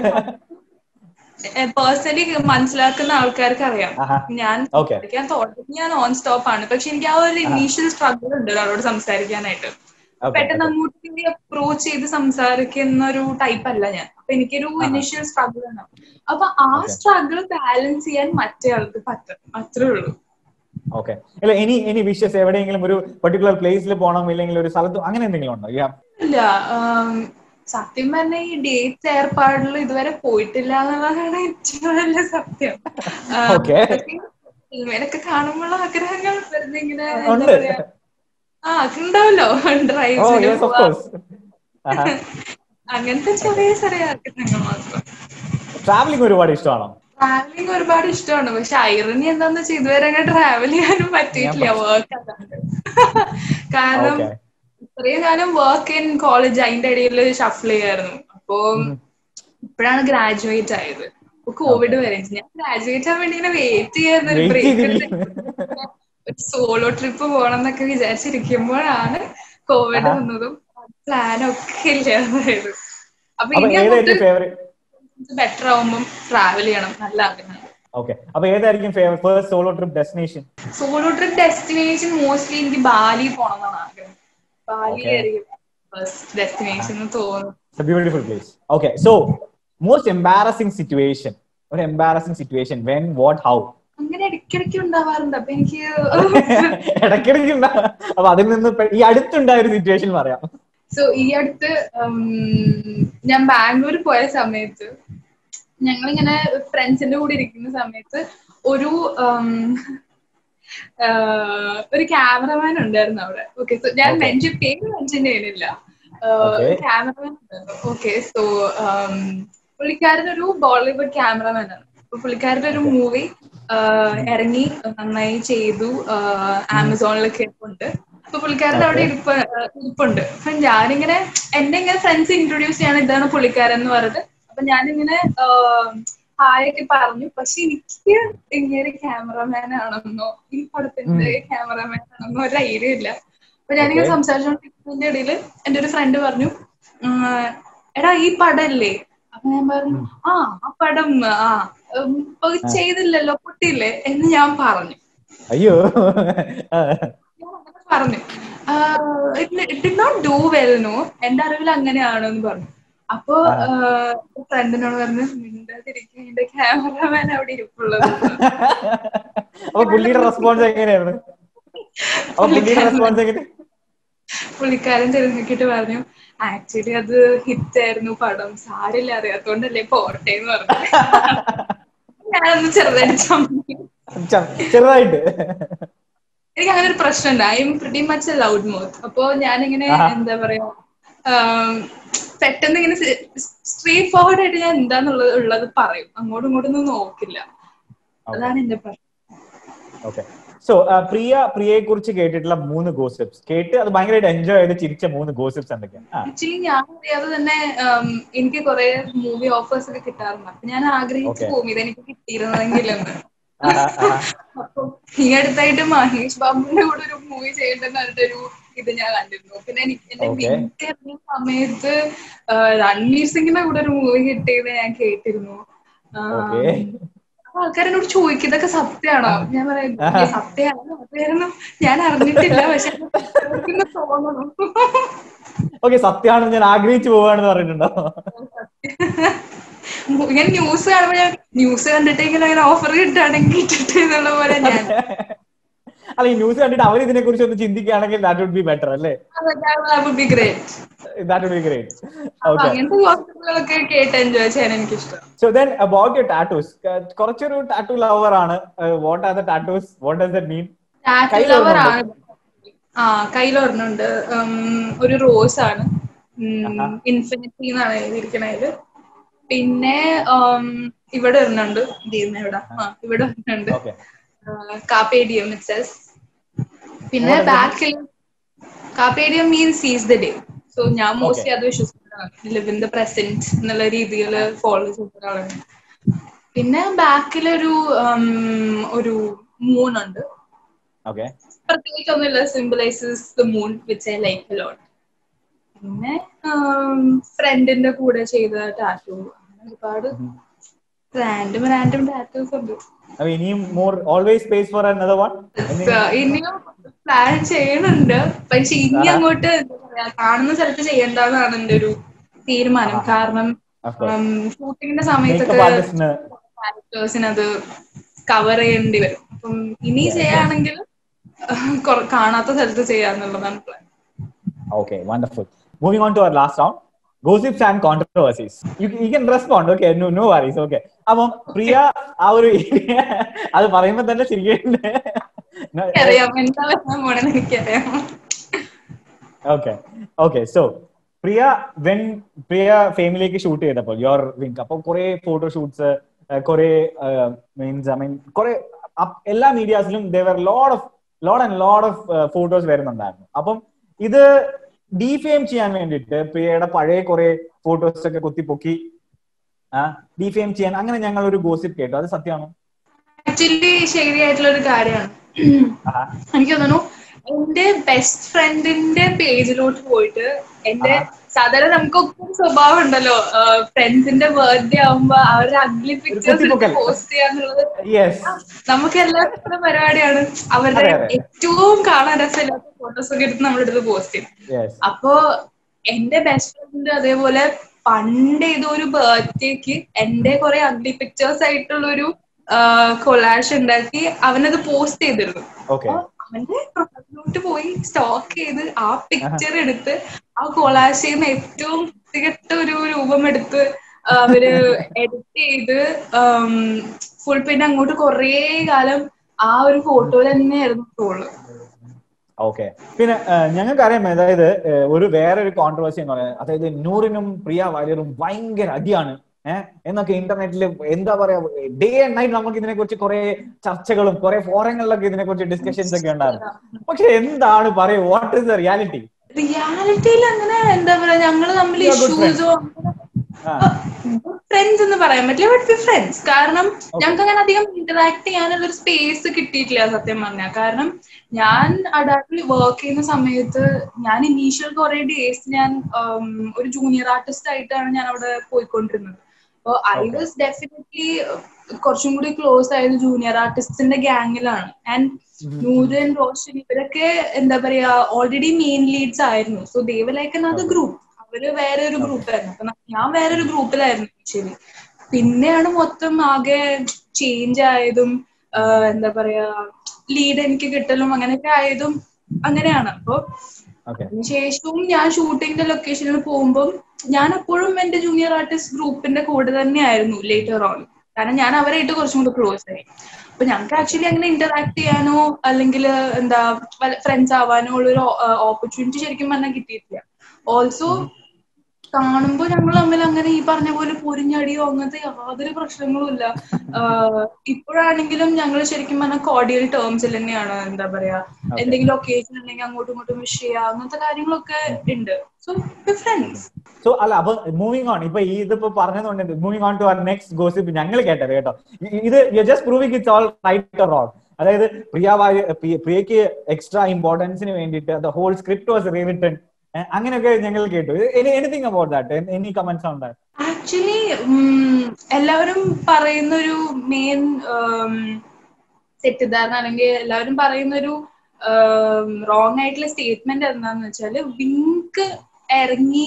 പേഴ്സണലി മനസ്സിലാക്കുന്ന ആൾക്കാർക്ക് അറിയാം ആഹാ. ഞാൻ Okay. സംസാരിക്കാൻ തുടങ്ങി ഞാൻ ഓൺ സ്റ്റോപ്പ് ആണ് പക്ഷെ എനിക്ക് ആ ഒരു ഇനീഷ്യൽ സ്ട്രഗിൾ ഉണ്ട് ഒരാളോട് സംസാരിക്കാനായിട്ട് Okay, പെട്ടെന്ന് അങ്ങോട്ട് അപ്രോച്ച് ചെയ്ത് സംസാരിക്കുന്ന ഒരു ടൈപ്പ് അല്ല ഞാൻ അപ്പൊ എനിക്കൊരു ആഹാ. ഇനീഷ്യൽ സ്ട്രഗിൾ ആണ് അപ്പൊ ആ Okay. സ്ട്രഗിൾ ബാലൻസ് ചെയ്യാൻ മറ്റേ ആൾക്ക് പറ്റും അത്രേ ഉള്ളൂ ഓക്കെ അല്ല ഇനി ഇനി വിഷസ് എവിടെയെങ്കിലും ഒരു പെർട്ടിക്കുലർ പ്ലേസിൽ പോകണം ഇല്ലെങ്കിൽ ഒരു സ്ഥലത്ത് അങ്ങനെ എന്തെങ്കിലും ഉണ്ടോ യാ ഇല്ല ആം, സത്യം പറഞ്ഞ ഈ ഡേറ്റ് ഏർപ്പാടിൽ ഇതുവരെ പോയിട്ടില്ല എന്നുള്ളതാണ് ഏറ്റവും വലിയ സത്യം ആം, Okay. പക്ഷേ സിനിമയിലൊക്കെ കാണുമ്പോൾ ആഗ്രഹങ്ങൾ വെറുതെ ഇങ്ങനെ എന്താ ഉണ്ട് പറയാ ആ ഉണ്ടാവല്ലോ ഓ ഡ്രൈവ്സിന് യെസ് ഓഫ് കോഴ്സ് അങ്ങനത്തെ ചെറിയ ചെറിയ ആഗ്രഹങ്ങൾ മാത്രം ട്രാവലിംഗ് ഒരുപാട് ഇഷ്ടമാണോ ട്രാവലിംഗ് ഒരുപാട് ഇഷ്ടമാണ് പക്ഷെ ഐറണി എന്താന്ന് വെച്ചാൽ ഇതുവരെ അങ്ങനെ ട്രാവൽ ചെയ്യാനും പറ്റിയിട്ടില്ല വർക്ക് കാരണം ഓക്കെ ഇത്രയും കാലം വർക്ക് ഇൻ കോളേജ് അതിന്റെ ഇടയിൽ ഷഫിൾ ചെയ്യായിരുന്നു അപ്പൊ ഇപ്പോഴാണ് ഗ്രാജുവേറ്റ് ആയത് അപ്പൊ കോവിഡ് വരെ ഞാൻ ഗ്രാജുവേറ്റ് ആവാൻ വേണ്ടി ഇങ്ങനെ വെയിറ്റ് ചെയ്യായിരുന്നു ഒരു വെയിറ്റ് ബ്രേക്ക് ചെയ്തിരിക്കും ഒരു സോളോ ട്രിപ്പ് പോകണം എന്നൊക്കെ വിചാരിച്ചിരിക്കുമ്പോഴാണ് കോവിഡ് ആഹാ. വന്നതും പ്ലാനൊക്കെ ഇല്ലാതായത് അപ്പൊ അപ്പൊ ഇനി ഏതായിരിക്കും ഫേവറേറ്റ് ബെറ്റർ ആവുമ്പോൾ ട്രാവൽ ചെയ്യണം നല്ല ആഗ്രഹം ഓക്കെ അപ്പൊ ഏതായിരിക്കും first solo trip destination solo trip destination mostly എനിക്ക് ബാലി പോണം എന്നാണ് ആഗ്രഹം ബാലി Okay. ആയിരിക്കും ഫസ്റ്റ് ഡെസ്റ്റിനേഷൻ എന്ന് തോന്നുന്നു beautiful place okay so most embarrassing situation ഒരു embarrassing situation when what how അങ്ങനെ ഇടയ്ക്കിടയ്ക്ക് ഉണ്ടാവാറുണ്ട് അപ്പൊ എനിക്ക് ഇടയ്ക്കിടയ്ക്ക് ഉണ്ടാ- അപ്പൊ അതിൽ നിന്ന് പെ- ഈ അടുത്തുണ്ടായ ഒരു സിറ്റുവേഷൻ പറയാം സോ ഈ അടുത്ത് ഉം, ഞാൻ ബാംഗ്ലൂർ പോയ സമയത്ത് ഞങ്ങളിങ്ങനെ ഫ്രണ്ട്സിന്റെ കൂടെ ഇരിക്കുന്ന സമയത്ത് ഒരു ഉം, ആഹ്, ഒരു ക്യാമറമാൻ ഉണ്ടായിരുന്നു അവിടെ ഓക്കെ സോ ഞാൻ Okay. മെൻഷൻ പേര് മെൻഷൻ ചെയ്യുന്നില്ല Okay. ക്യാമറമാൻ ഓക്കെ സോ പുള്ളിക്കാരൻ ഒരു ബോളിവുഡ് ക്യാമറമാൻ ആണ് അപ്പൊ പുള്ളിക്കാരുടെ ഒരു മൂവി ഇറങ്ങി നന്നായി ചെയ്തു ആമസോണിലൊക്കെ ഉണ്ട് അപ്പൊ പുള്ളിക്കാരൻ അവിടെ Okay. ഇരിപ്പ് ആഹ് ഇരിപ്പുണ്ട് അപ്പൊ ഞാനിങ്ങനെ എന്നെ ഇങ്ങനെ ഫ്രണ്ട്സ് ഇൻട്രൊഡ്യൂസ് ചെയ്യാണ് ഇതാണ് പുള്ളിക്കാരൻ എന്ന് പറഞ്ഞത് അപ്പൊ ഞാനിങ്ങനെ ഹായ് ഒക്കെ പറഞ്ഞു പക്ഷെ എനിക്ക് ഇങ്ങനെ ക്യാമറമാൻ ആണെന്നോ ഈ പടത്തിന്റെ ക്യാമറമാൻ ആണെന്നോ ഒരു ഐഡിയ ഇല്ല അപ്പൊ ഞാനിങ്ങനെ Okay. സംസാരിച്ചോണ്ടിരിക്കുന്നതിന്റെ ഇടയിൽ എന്റെ ഒരു ഫ്രണ്ട് പറഞ്ഞു "ഉം, എടാ ഈ പടല്ലേ അപ്പൊ ഞാൻ പറഞ്ഞു ആ ആ പടം ആ ഉം, അത് ചെയ്തില്ലല്ലോ പൊട്ടിയില്ലേ എന്ന് ഞാൻ പറഞ്ഞു അയ്യോ ഞാൻ അങ്ങനെ പറഞ്ഞു it not do well no എന്റെ അറിവിൽ അങ്ങനെയാണോ എന്ന് പറഞ്ഞു അപ്പൊ ഫ്രണ്ടിനോട് പറഞ്ഞു മിണ്ടാതിരിക്കും എന്റെ ക്യാമറമാൻ അവിടെ ഇരിപ്പുള്ളത് അപ്പൊ പുള്ളിയുടെ റെസ്പോൺസ് എങ്ങനെയാണ് അപ്പൊ പുള്ളിയുടെ റെസ്പോൺസ് എങ്ങനെ പുള്ളിക്കാരൻ തിരഞ്ഞെടുക്കിട്ട് പറഞ്ഞു ആക്ച്വലി അത് ഹിറ്റ് ആയിരുന്നു പടം സാരില്ല അറിയാത്തോണ്ടല്ലേ പോരട്ടെ എന്ന് പറഞ്ഞു ഞാനൊന്ന് ചെറുതായിട്ട് ചമ്മി ച- ചെറുതായിട്ട് എനിക്ക് അങ്ങനെ ഒരു പ്രശ്നമുണ്ട് I'm pretty much loud mouth അപ്പോ ഞാനിങ്ങനെ ആഹാ. എന്താ പറയാ ആം, പെട്ടെന്ന് ഇങ്ങനെ സ്ട്രീറ്റ് ഫോർവേഡ് ആയിട്ട് ഞാൻ എന്താന്നുള്ളത് ഉള്ളത് പറയും അങ്ങോട്ടും ഇങ്ങോട്ടും ഒന്നും നോക്കില്ല അതാണ് എന്റെ പ്രശ്നം ഓക്കെ സോ പ്രിയ പ്രിയയെ കുറിച്ച് കേട്ടിട്ടുള്ള മൂന്ന് ഗോസിപ്സ് കേട്ട് അത് ഭയങ്കരമായിട്ട് എൻജോയ് ചെയ്ത് ചിരിച്ച മൂന്ന് ഗോസിപ്സ് എന്തൊക്കെയാണ് ആ, ആക്ച്വലി ഞാൻ അറിയാതെ തന്നെ ആം, എനിക്ക് കുറെ മൂവി ഓഫേഴ്സ് ഒക്കെ കിട്ടാറുണ്ട് അപ്പൊ ഞാൻ ആഗ്രഹിച്ചു Okay. പോകും ഇതെനിക്ക് കിട്ടിയിരുന്നെങ്കിലെന്ന് ആ, ആ, ആ. അപ്പൊ ഈ അടുത്തായിട്ട് മഹേഷ് ബാബുവിന്റെ കൂടെ ഒരു മൂവി ചെയ്യണ്ടെന്ന് പറഞ്ഞിട്ടൊരു ഇത് ഞാൻ കണ്ടിരുന്നു പിന്നെ എനിക്ക് എന്റെ Okay. വീട്ടിൽ ഇറങ്ങിയ സമയത്ത് ആ, രൺവീർ സിംഗിന്റെ കൂടെ ഒരു മൂവി കിട്ടിയത് ഞാൻ കേട്ടിരുന്നു ആ, Okay. അപ്പൊ ആൾക്കാരെന്നോട് ചോദിക്കും ഇതൊക്കെ സത്യമാണോ ഞാൻ പറയാം സത്യമാണോ അതായിരുന്നു ഞാൻ അറിഞ്ഞിട്ടില്ല പക്ഷെ കേൾക്കുന്ന തോന്നുന്നു ഓക്കെ സത്യമാണെന്ന് ഞാൻ ആഗ്രഹിച്ചു പോവാണെന്ന് പറഞ്ഞിട്ടുണ്ടോ ഇങ്ങനെ ന്യൂസ് കാണുമ്പോ ഞാൻ ന്യൂസ് കണ്ടിട്ട് ഇങ്ങനെ അങ്ങനെ ഓഫർ കിട്ടുകയാണെങ്കിൽ കിട്ടട്ടെ എന്നുള്ള പോലെ ഞാൻ അല്ല ഈ ന്യൂസ് കണ്ടിട്ട് അവർ ഇതിനെ കുറിച്ച് ഒന്ന് ചിന്തിക്കുകയാണെങ്കിൽ ദാറ്റ് വുഡ് ബി ബെറ്റർ അല്ലേ would be great that would be great അപ്പൊ ഓക്കെ അങ്ങനത്തെ വാർത്തകളൊക്കെ കേട്ട് എൻജോയ് ചെയ്യാൻ എനിക്കിഷ്ടം so then about your tattoos കുറച്ചൊരു ടാറ്റു ലവർ ആണ് what are the tattoos what does that mean കയ്യില് ലവർ ഒരെണ്ണം ആണ് ആ കയ്യിലൊരെണ്ണുണ്ട് ഒരു റോസ് ആണ് ആഹാ. ഇൻഫിനിറ്റി എന്നാണ് എഴുതിയിരിക്കണത് പിന്നെ ഉം, ഇവിടെ ഒരെണ്ണുണ്ട് ഇതിന്ന് ഇവിടെ ആ ഇവിടെ ഒരെണ്ണുണ്ട് ഓക്കെ കാപ്പേഡിയം ഇറ്റ്സെസ് പിന്നെ What does that ബാക്കിൽ കാപ്പേഡിയം means seize the day so ഞാൻ മോസ്റ്റ്ലി അത് വിശ്വസിക്കുന്നതാണ് ലിവ് ഇൻ ദ പ്രസന്റ് എന്നുള്ള രീതിയിൽ ഫോളോ ചെയ്യുന്ന ഒരാളാണ് പിന്നെ ബാക്കിലൊരു ഉം, ഒരു മൂൺ ഉണ്ട് ഓക്കെ പ്രത്യേകിച്ച് ഒന്നുമില്ല symbolises the moon which I like lot പിന്നെ ഫ്രണ്ടിന്റെ കൂടെ ചെയ്ത ടാറ്റു ഒരുപാട് റാൻഡം റാൻഡം ടാറ്റൂസ് ഉണ്ട് അപ്പൊ ഇനിയും more always space for another one ഇനിയും പ്ലാൻ ചെയ്യണുണ്ട് പക്ഷെ ഇനി അങ്ങോട്ട് എന്താ പറയാ കാണുന്ന സ്ഥലത്ത് ചെയ്യണ്ടെന്നാണ് എന്റെ ഒരു തീരുമാനം കാരണം ഷൂട്ടിങ്ങിന്റെ സമയത്തൊക്കെ മേക്കപ്പ് ആർട്ടിസ്റ്റിന് ക്യാരക്ടേഴ്സിന് അത് കവർ ചെയ്യേണ്ടി വരും അപ്പം ഇനി ചെയ്യാണെങ്കിൽ കൊറ- കാണാത്ത സ്ഥലത്ത് ചെയ്യാന്നുള്ളതാണ് plan Okay, wonderful. Moving on to our last round. Gossips and controversies. You, you can respond, okay? No, no worries, okay. അപ്പം പ്രിയ ആ ഒരു അത് പറയുമ്പോ തന്നെ ശരിക്കുണ്ട് അറിയാം എന്താ പറയാൻ പോണെന്ന് എനിക്കറിയാം okay okay so Priya when Priya ഫെയിമിലേക്ക് ഷൂട്ട് ചെയ്തപ്പോൾ യുവർ വിങ്ക് അപ്പൊ കുറെ ഫോട്ടോഷൂട്ട്സ് കുറെ മീൻസ് ഐ മീൻ കുറെ എല്ലാ മീഡിയാസിലും they were load of load and load of photos വരുന്നുണ്ടായിരുന്നു അപ്പം ഇത് ഡീഫെയിം ചെയ്യാൻ വേണ്ടിയിട്ട് പ്രിയയുടെ പഴയ കുറെ ഫോട്ടോസ് ഒക്കെ കുത്തിപ്പൊക്കി ഡീഫെയിം ചെയ്യാൻ അങ്ങനെ ഞങ്ങൾ ഒരു ഗോസിപ്പ് കേട്ടു അത് സത്യമാണോ ആക്ച്വലി ശരിയായിട്ടുള്ള ഒരു കാര്യമാണ് ആഹാ. എനിക്ക് തോന്നുന്നു എന്റെ ബെസ്റ്റ് ഫ്രണ്ടിന്റെ പേജിലോട്ട് പോയിട്ട് എന്റെ ആഹാ. സാധാരണ നമുക്കൊക്കെ ഒരു സ്വഭാവം ഉണ്ടല്ലോ ഫ്രണ്ട്സിന്റെ ബർത്ത്ഡേ ആവുമ്പോ അവരുടെ അഗ്ലി പിക്ചേഴ്സ് കുത്തിപ്പൊക്കൽ. പോസ്റ്റ് ചെയ്യാന്നുള്ളത് യെസ് നമുക്ക് എല്ലാവർക്കും പരിപാടിയാണ് അവരുടെ അതെ, അതെ. ഏറ്റവും കാണാൻ രസമില്ലാത്ത ഫോട്ടോസ് ഒക്കെ എടുത്ത് നമ്മുടെ അടുത്ത് പോസ്റ്റ് ചെയ്യും യെസ് അപ്പോ എന്റെ ബെസ്റ്റ് ഫ്രണ്ട് അതേപോലെ പണ്ട് ഏതോ ഒരു ബർത്ത്ഡേക്ക് എന്റെ കുറെ അഗ്ലി പിക്ചേഴ്സ് ആയിട്ടുള്ള ഒരു കൊലാഷ് ഉണ്ടാക്കി അവനത് പോസ്റ്റ് ചെയ്തിരുന്നു ഓക്കെ അപ്പൊ അവന്റെ പ്രൊഫൈലിലോട്ട് പോയി സ്റ്റോക്ക് ചെയ്ത് ആ പിക്ചർ എടുത്ത് ആ കൊളാഷ് ചെയ്യുന്ന ഏറ്റവും തികട്ട ഒരു രൂപം എടുത്ത് അവര് എഡിറ്റ് ചെയ്ത് ഫുൾ പിന്നെ അങ്ങോട്ട് കുറേ കാലം ആ ഒരു ഫോട്ടോയിൽ തന്നെയായിരുന്നു ട്രോള് ഓക്കെ പിന്നെ ഞങ്ങൾക്ക് അറിയാം അതായത് ഏഹ്, ഒരു വേറൊരു കോൺട്രവേഴ്സി എന്ന് പറയുന്നത് അതായത് നൂറിനും പ്രിയ വാര്യറും ഭയങ്കര അടിയാണ് ഏഹ് എന്നൊക്കെ ഇന്റർനെറ്റിൽ എന്താ പറയാ ഡേ ആൻഡ് നൈറ്റ് നമുക്ക് ഇതിനെ കുറിച്ച് കുറെ ചർച്ചകളും കുറെ ഫോറങ്ങളിലൊക്കെ ഇതിനെ കുറിച്ച് ഡിസ്കഷൻസ് ഒക്കെ ഉണ്ടായിരുന്നു പക്ഷെ എന്താണ് പറയുക വാട്ട് ഇസ് ദ റിയാലിറ്റി റിയാലിറ്റിയിൽ അങ്ങനെ എന്താ പറയാ ഞങ്ങള് തമ്മിൽ You are good friends. ഇഷ്യൂസോ ഫ്രണ്ട്സ് എന്ന് പറയാൻ പറ്റില്ല ബട്ട് ബി ഫ്രണ്ട്സ് കാരണം ഞങ്ങൾക്ക് അങ്ങനെ അധികം ഇന്ററാക്ട് ചെയ്യാനുള്ള ഒരു സ്പേസ് കിട്ടിയിട്ടില്ല സത്യം പറഞ്ഞാൽ കാരണം ഞാൻ അഡാപ്റ്റിൽ വർക്ക് ചെയ്യുന്ന സമയത്ത് ഞാൻ ഇനീഷ്യൽ കുറെ ഡേയ്സ് ഞാൻ ഉം, ഒരു ജൂനിയർ ആർട്ടിസ്റ്റ് ആയിട്ടാണ് ഞാൻ അവിടെ പോയിക്കൊണ്ടിരുന്നത് അപ്പൊ ഐ വാസ് ഡെഫിനറ്റ്ലി കുറച്ചും കൂടി ക്ലോസ് ആയത് ജൂനിയർ ആർട്ടിസ്റ്റിന്റെ ഗ്യാങ്ങിലാണ് ആൻഡ് നൂരൻ റോഷൻ ഇവരൊക്കെ എന്താ പറയാ ഓൾറെഡി മെയിൻ ലീഡ്സ് ആയിരുന്നു so they've like another group അവര് വേറെ ഒരു ഗ്രൂപ്പായിരുന്നു അപ്പൊ ഞാൻ വേറെ ഒരു ഗ്രൂപ്പിലായിരുന്നു ആക്ച്വലി പിന്നെയാണ് മൊത്തം ആകെ ചേഞ്ച് ആയതും എന്താ പറയാ ലീഡ് എനിക്ക് കിട്ടലും അങ്ങനെയൊക്കെ ആയതും അങ്ങനെയാണ് അപ്പൊ അതിനുശേഷവും ഞാൻ ഷൂട്ടിങ്ങിന്റെ ലൊക്കേഷനിൽ പോകുമ്പോൾ ഞാൻ അപ്പോഴും എന്റെ ജൂനിയർ ആർട്ടിസ്റ്റ് ഗ്രൂപ്പിന്റെ കൂടെ തന്നെയായിരുന്നു ലേറ്റർ ഓൺ കാരണം ഞാൻ അവരായിട്ട് കുറച്ചും കൂടി ക്ലോസ് ആയി അപ്പൊ ഞങ്ങൾക്ക് ആക്ച്വലി അങ്ങനെ ഇന്ററാക്ട് ചെയ്യാനോ അല്ലെങ്കിൽ എന്താ ഫ്രണ്ട്സ് ആവാനോ ഉള്ളൊരു ഓപ്പർച്യൂണിറ്റി ശരിക്കും പറഞ്ഞാൽ കിട്ടിയിട്ടില്ല ഓൾസോ കാണുമ്പോൾ ഞങ്ങൾ തമ്മിൽ അങ്ങനെ ഈ പറഞ്ഞ പോലെ പൊരിഞ്ഞടിയോ അങ്ങനത്തെ യാതൊരു പ്രശ്നങ്ങളും ഇല്ല ഇപ്പോഴാണെങ്കിലും ഞങ്ങൾ ശരിക്കും പറഞ്ഞാൽ കോർഡിയൽ ടേംസിൽ തന്നെയാണ് എന്താ പറയാ എന്തെങ്കിലും ഒക്കേഷൻ ഉണ്ടെങ്കിൽ അങ്ങോട്ടും ഇങ്ങോട്ടും വിഷ് ചെയ്യുക അങ്ങനത്തെ കാര്യങ്ങളൊക്കെ ഉണ്ട് സോ ഫ്രണ്ട്സ് സോ അല്ല അപ്പൊ മൂവിങ് ഓൺ ഇപ്പൊ ഇതിപ്പോ പറഞ്ഞതുകൊണ്ട് moving on to our next gossip ഞങ്ങൾ കേട്ടത് കേട്ടോ ഇത് just proving it's all right wrong അതായത് പ്രിയ പ്രിയക്ക് എക്സ്ട്രാ ഇമ്പോർട്ടൻസിന് വേണ്ടിയിട്ട് the whole script was rewritten അങ്ങനെയൊക്കെ ഞങ്ങൾ കേട്ടു anything about that any comments on that actually എല്ലാവരും പറയുന്ന ഒരു മെയിൻ തെറ്റിദ്ധാരണ അല്ലെങ്കിൽ എല്ലാവരും പറയുന്ന ഒരു റോങ് ആയിട്ടുള്ള സ്റ്റേറ്റ്മെന്റ് എന്താന്ന് വെച്ചാല് വിങ്ക് ഇറങ്ങി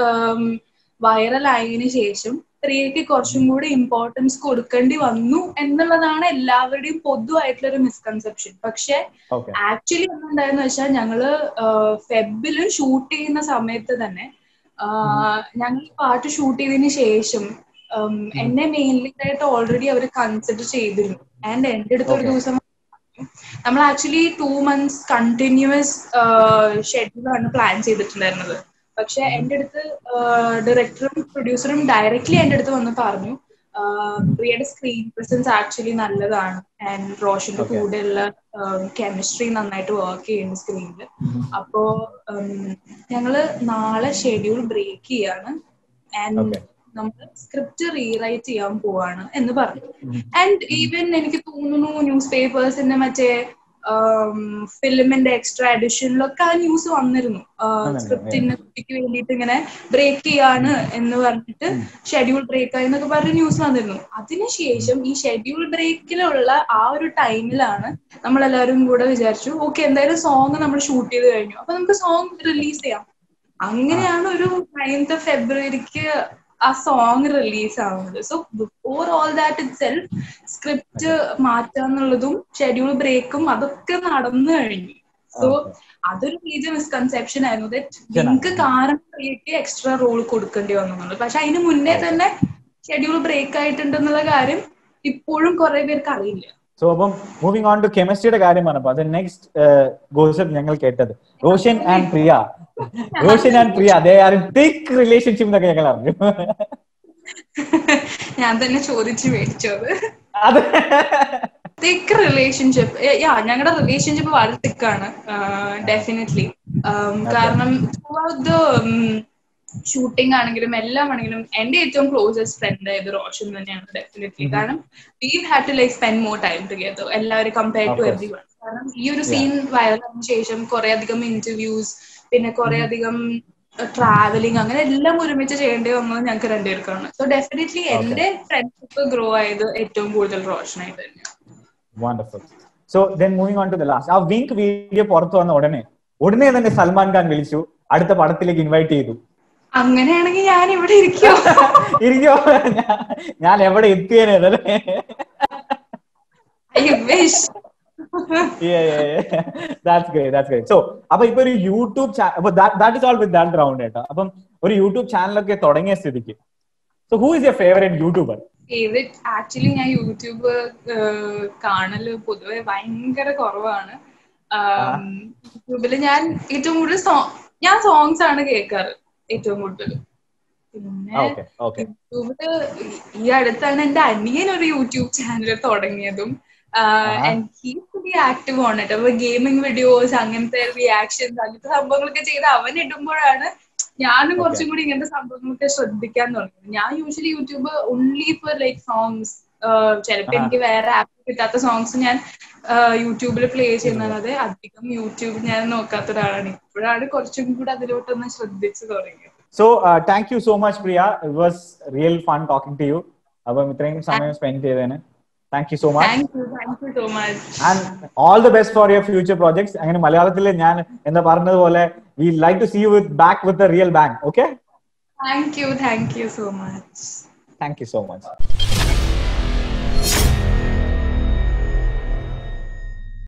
വൈറൽ ആയതിനു ശേഷം പ്രിയക്ക് കുറച്ചും കൂടി ഇമ്പോർട്ടൻസ് കൊടുക്കേണ്ടി വന്നു എന്നുള്ളതാണ് എല്ലാവരുടെയും പൊതുവായിട്ടുള്ള ഒരു മിസ്കൺസെപ്ഷൻ പക്ഷെ ആക്ച്വലി എന്തുണ്ടായെന്ന് വെച്ചാൽ ഞങ്ങള് ഫെബില് ഷൂട്ട് ചെയ്യുന്ന സമയത്ത് തന്നെ ഞങ്ങൾ പാട്ട് ഷൂട്ട് ചെയ്തതിന് ശേഷം എന്നെ മെയിൻലി ആയിട്ട് ഓൾറെഡി അവർ കൺസിഡർ ചെയ്തിരുന്നു ആൻഡ് എന്റെ അടുത്ത് ഒരു ദിവസം നമ്മൾ ആക്ച്വലി ടു മന്ത്സ് കണ്ടിന്യൂസ് ഷെഡ്യൂളാണ് പ്ലാൻ ചെയ്തിട്ടുണ്ടായിരുന്നത് പക്ഷെ എന്റെ അടുത്ത് ഡയറക്ടറും പ്രൊഡ്യൂസറും ഡയറക്ട്ലി എന്റെ അടുത്ത് വന്ന് പറഞ്ഞു പ്രിയയുടെ സ്ക്രീൻ പ്രസൻസ് ആക്ച്വലി നല്ലതാണ് ആൻഡ് റോഷന്റെ കൂടെയുള്ള കെമിസ്ട്രി നന്നായിട്ട് വർക്ക് ചെയ്യുന്നു സ്ക്രീനിൽ അപ്പോ ഞങ്ങള് നാളെ ഷെഡ്യൂൾ ബ്രേക്ക് ചെയ്യാണ് ആൻഡ് നമ്മൾ സ്ക്രിപ്റ്റ് റീറൈറ്റ് ചെയ്യാൻ പോവാണ് എന്ന് പറഞ്ഞു ആൻഡ് ഈവൻ എനിക്ക് തോന്നുന്നു ന്യൂസ് പേപ്പേഴ്സിന്റെ മറ്റേ ഫിലിമിന്റെ എക്സ്ട്രാ എഡിഷനിലൊക്കെ ആ ന്യൂസ് വന്നിരുന്നു സ്ക്രിപ്റ്റിന് കുട്ടിക്ക് വേണ്ടിയിട്ട് ഇങ്ങനെ ബ്രേക്ക് ചെയ്യാണ് എന്ന് പറഞ്ഞിട്ട് ഷെഡ്യൂൾ ബ്രേക്ക് ആയി എന്നൊക്കെ പറഞ്ഞ് ന്യൂസ് വന്നിരുന്നു അതിനുശേഷം ഈ ഷെഡ്യൂൾ ബ്രേക്കിലുള്ള ആ ഒരു ടൈമിലാണ് നമ്മളെല്ലാവരും കൂടെ വിചാരിച്ചു ഓക്കെ എന്തായാലും സോങ് നമ്മൾ ഷൂട്ട് ചെയ്ത് കഴിഞ്ഞു അപ്പൊ നമുക്ക് സോങ് റിലീസ് ചെയ്യാം അങ്ങനെയാണ് ഒരു നയൻത്ത് ഫെബ്രുവരിക്ക് ആ സോങ് റിലീസ് ആവുന്നത് so before all that itself script മാറ്റാന്നുള്ളതും ഷെഡ്യൂൾ ബ്രേക്കും അതൊക്കെ നടന്നു കഴിഞ്ഞു സോ അതൊരു മേജർ മിസ്കൺസെപ്ഷൻ ആയിരുന്നു ദറ്റ് നിങ്ങൾക്ക് കാരണം ക്രിയേറ്റ് എക്സ്ട്രാ റോൾ കൊടുക്കേണ്ടി വന്നു പക്ഷെ അതിന് മുന്നേ തന്നെ ഷെഡ്യൂൾ ബ്രേക്ക് ആയിട്ടുണ്ടെന്നുള്ള കാര്യം ഇപ്പോഴും കുറെ പേർക്ക് അറിയില്ല സോ അപ്പം മൂവിങ് ഓൺ ടു കെമിസ്ട്രിയുടെ കാര്യം പറഞ്ഞപ്പോ അത് നെക്സ്റ്റ് ഗോസപ്പ് ഞങ്ങൾ കേട്ടത് റോഷൻ ആൻഡ് പ്രിയ റോഷൻ ആൻഡ് പ്രിയ അതേ ആർ തിക് റിലേഷൻഷിപ്പ് എന്നൊക്കെ ഞങ്ങൾ അറിഞ്ഞു ഞാൻ തന്നെ ചോദിച്ചു മേടിച്ചത് അതെ തിക്ക് റിലേഷൻഷിപ്പ് യാ ഞങ്ങളുടെ റിലേഷൻഷിപ്പ് വളരെ തിക്കാണ് ഡെഫിനറ്റ്ലി കാരണം ത്രൂ ഔട്ട് ദ ഷൂട്ടിംഗ് ആണെങ്കിലും എല്ലാം ആണെങ്കിലും എന്റെ ഏറ്റവും ക്ലോസസ്റ്റ് ഫ്രണ്ട് ആയത് റോഷൻ തന്നെയാണ് ഡെഫിനറ്റ്ലി കാരണം we had to like spend more time together എല്ലാവരും കമ്പയർ ടു എവറി വൺ കാരണം ഈ ഒരു സീൻ വൈറലായതിനു ശേഷം കുറെ അധികം ഇന്റർവ്യൂസ് പിന്നെ കുറെ അധികം ട്രാവലിംഗ് അങ്ങനെ എല്ലാം ഒരുമിച്ച് ചെയ്യേണ്ടി വന്നത് ഞങ്ങൾക്ക് രണ്ടുപേർക്കാണ് സോ ഡെഫിനറ്റ്ലി എന്റെ ഫ്രണ്ട്ഷിപ്പ് ഗ്രോ ആയത് ഏറ്റവും കൂടുതൽ റോഷനായിട്ട് തന്നെയാണ് wonderful so then moving on to the last ആ വിങ്ക് വീഡിയോ പുറത്തു വന്ന ഉടനെ ഉടനെ തന്നെ സൽമാൻ ഖാൻ വിളിച്ചു അടുത്ത പടത്തിലേക്ക് ഇൻവൈറ്റ് ചെയ്തു അങ്ങനെയാണെങ്കിൽ ഞാൻ ഇവിടെ ഇരിക്കോ ഇരിക്കോ ഞാൻ എവിടെ എത്തിയേനല്ലേ I wish that's great that's great so അപ്പൊ ഇപ്പൊ ഒരു യൂട്യൂബ് അപ്പൊ that is all with that round കേട്ടോ അപ്പം ഒരു യൂട്യൂബ് ചാനലൊക്കെ തുടങ്ങിയ സ്ഥിതിക്ക് so who is your favourite youtuber favourite actually ഞാൻ യൂട്യൂബ് കാണല് പൊതുവെ ഭയങ്കര കുറവാണ് യൂട്യൂബിൽ ഞാൻ ഏറ്റവും കൂടുതൽ ഞാൻ സോങ്സ് ആണ് കേൾക്കാറ് ഏറ്റവും കൂടുതൽ പിന്നെ യൂട്യൂബില് ഈ അടുത്താണ് എന്റെ അനിയൻ ഒരു യൂട്യൂബ് ചാനൽ തുടങ്ങിയതും ഹീസ് ആക്റ്റീവ് ആണ് കേട്ടോ അപ്പൊ ഗെയിമിംഗ് വീഡിയോസ് അങ്ങനത്തെ റിയാക്ഷൻസ് അങ്ങനത്തെ സംഭവങ്ങളൊക്കെ ചെയ്ത് അവൻ ഇടുമ്പോഴാണ് ഞാനും കുറച്ചും കൂടി ഇങ്ങനത്തെ സംഭവങ്ങളൊക്കെ ശ്രദ്ധിക്കാൻ തുടങ്ങി ഞാൻ usually YouTube only for like songs ചിലപ്പോ എനിക്ക് വേറെ ആപ്പ് കിട്ടാത്ത സോങ്സ് ഞാൻ യൂട്യൂബിൽ പ്ലേ ചെയ്യുന്നത് അധികം യൂട്യൂബ് ഞാൻ നോക്കാത്ത ഒരാളാണ് ഇപ്പോഴാണ് കുറച്ചും കൂടി അതിലോട്ടൊന്ന് ശ്രദ്ധിച്ചു തുടങ്ങിയത് so thank you so much Priya it was real fun talking to you അപ്പം ഇത്രയും സമയം സ്പെൻഡ് ചെയ്തതിന് thank you so much thank you thank you so much and all the best for your future projects അങ്ങനെ മലയാളത്തിൽ ഞാൻ എന്താ പറഞ്ഞതുപോലെ we like to see you with back with real bang okay thank you thank you so much thank you so much